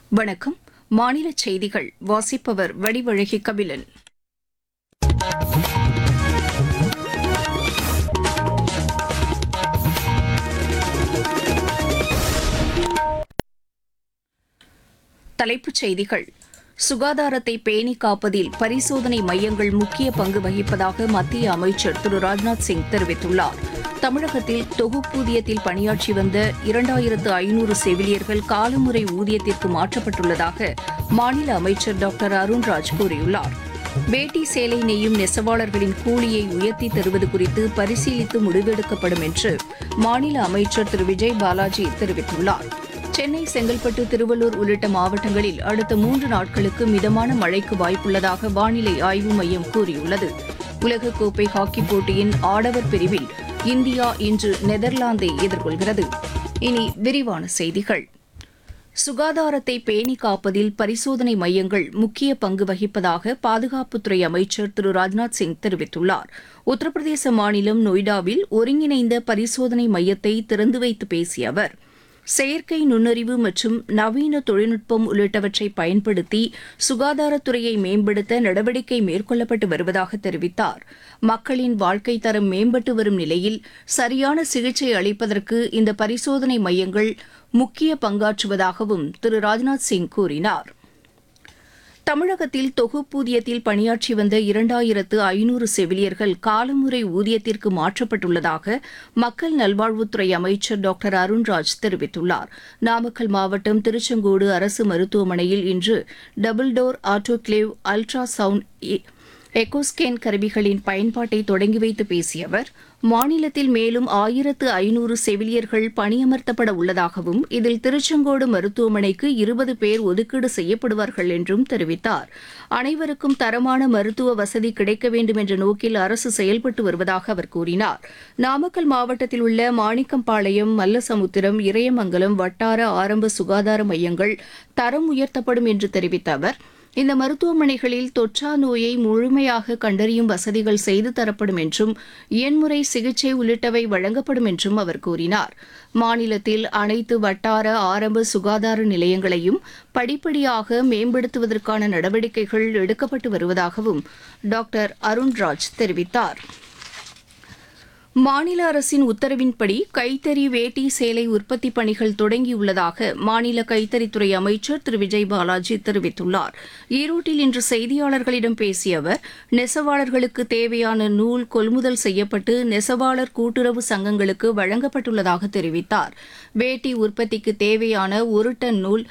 வணக்கம் மாநில செய்திகள் வாசிப்பவர் வடிவழகி கபிலன் தலைப்புச் செய்திகள் சுகாதாரத்தை பேணி காப்பதில் பரிசோதனை மையங்கள் முக்கிய பங்கு வகிப்பதாக மத்திய அமைச்சர் திரு ராஜ்நாத் சிங் தெரிவித்துள்ளார் தமிழகத்தில் தொகுப்பூதியத்தில் பணியாற்றி வந்த இரண்டாயிரத்து ஐநூறு செவிலியர்கள் காலமுறை ஊதியத்திற்கு மாற்றப்பட்டுள்ளதாக மாநில அமைச்சர் டாக்டர் அருண்ராஜ் கூறியுள்ளார் வேட்டி சேலை நெய்யும் நெசவாளர்களின் கூலியை உயர்த்தி தருவது குறித்து பரிசீலித்து முடிவெடுக்கப்படும் என்று மாநில அமைச்சர் திரு விஜய் பாலாஜி தெரிவித்துள்ளார் சென்னை செங்கல்பட்டு திருவள்ளூர் உள்ளிட்ட மாவட்டங்களில் அடுத்த மூன்று நாட்களுக்கு மிதமான மழைக்கு வாய்ப்புள்ளதாக வானிலை ஆய்வு மையம் கூறியுள்ளது உலகக்கோப்பை ஹாக்கிப் போட்டியின் ஆடவர் பிரிவில் இந்தியா இன்று நெதர்லாந்தை எதிர்கொள்கிறது இனி விரிவான செய்திகள் சுகாதாரத்தை பேணி காப்பதில் பரிசோதனை மையங்கள் முக்கிய பங்கு வகிப்பதாக பாதுகாப்புத்துறை அமைச்சர் திரு ராஜ்நாத் சிங் தெரிவித்துள்ளார் உத்தரப்பிரதேச மாநிலம் நொய்டாவில் ஒருங்கிணைந்த பரிசோதனை மையத்தை திறந்து வைத்து பேசிய அவர் செயற்கை நுண்ணறிவு மற்றும் நவீன தொழில்நுட்பம் உள்ளிட்டவற்றை பயன்படுத்தி சுகாதாரத்துறையை மேம்படுத்த நடவடிக்கை மேற்கொள்ளப்பட்டு வருவதாக தெரிவித்தார் மக்களின் வாழ்க்கை தரம் மேம்பட்டு வரும் நிலையில் சரியான சிகிச்சை அளிப்பதற்கு இந்த பரிசோதனை மையங்கள் முக்கிய பங்காற்றுவதாகவும் திரு ராஜ்நாத் சிங் கூறினார் தமிழகத்தில் தொகுப்பூதியத்தில் பணியாற்றி வந்த இரண்டாயிரத்து ஐநூறு செவிலியர்கள் காலமுறை ஊதியத்திற்கு மாற்றப்பட்டுள்ளதாக மக்கள் நல்வாழ்வுத்துறை அமைச்சர் டாக்டர் அருண்ராஜ் தெரிவித்துள்ளார் நாமக்கல் மாவட்டம் திருச்செங்கோடு அரசு மருத்துவமனையில் இன்று double door autoclave ultra sound echo scan கருவிகளின் பயன்பாட்டை தொடங்கி வைத்து பேசிய அவர் மாநிலத்தில் மேலும் ஆயிரத்து ஐநூறு செவிலியர்கள் பணியமர்த்தப்பட உள்ளதாகவும் இதில் திருச்செங்கோடு மருத்துவமனைக்கு இருபது பேர் ஒதுக்கீடு செய்யப்படுவார்கள் என்றும் தெரிவித்தார் அனைவருக்கும் தரமான மருத்துவ வசதி கிடைக்க வேண்டும் என்ற நோக்கில் அரசு செயல்பட்டு வருவதாக அவர் கூறினார் நாமக்கல் மாவட்டத்தில் உள்ள மாணிக்கம்பாளையம் மல்லசமுத்திரம் இறையமங்கலம் வட்டார ஆரம்ப சுகாதார மையங்கள் தரம் உயர்த்தப்படும் என்று தெரிவித்த அவர் இந்த மருத்துவமனைகளில் தொற்றா நோயை முழுமையாக கண்டறியும் வசதிகள் செய்து தரப்படும் என்றும் எண்முறை சிகிச்சை உள்ளிட்டவை வழங்கப்படும் என்றும் அவர் கூறினார் மாநிலத்தில் அனைத்து வட்டார ஆரம்ப சுகாதார நிலையங்களையும் படிப்படியாக மேம்படுத்துவதற்கான நடவடிக்கைகள் எடுக்கப்பட்டு வருவதாகவும் டாக்டர் அருண்ராஜ் தெரிவித்தார் மாநில அரசின் உத்தரவின்படி கைத்தறி வேட்டி சேலை உற்பத்தி பணிகள் தொடங்கியுள்ளதாக மாநில கைத்தறித்துறை அமைச்சர் திரு விஜய் பாலாஜி தெரிவித்துள்ளார் ஈரோட்டில் இன்று செய்தியாளர்களிடம் பேசிய அவர் நெசவாளர்களுக்கு தேவையான நூல் கொள்முதல் செய்யப்பட்டு நெசவாளர் கூட்டுறவு சங்கங்களுக்கு வழங்கப்பட்டுள்ளதாக தெரிவித்தார் வேட்டி உற்பத்திக்கு தேவையான ஒரு டன் நூல்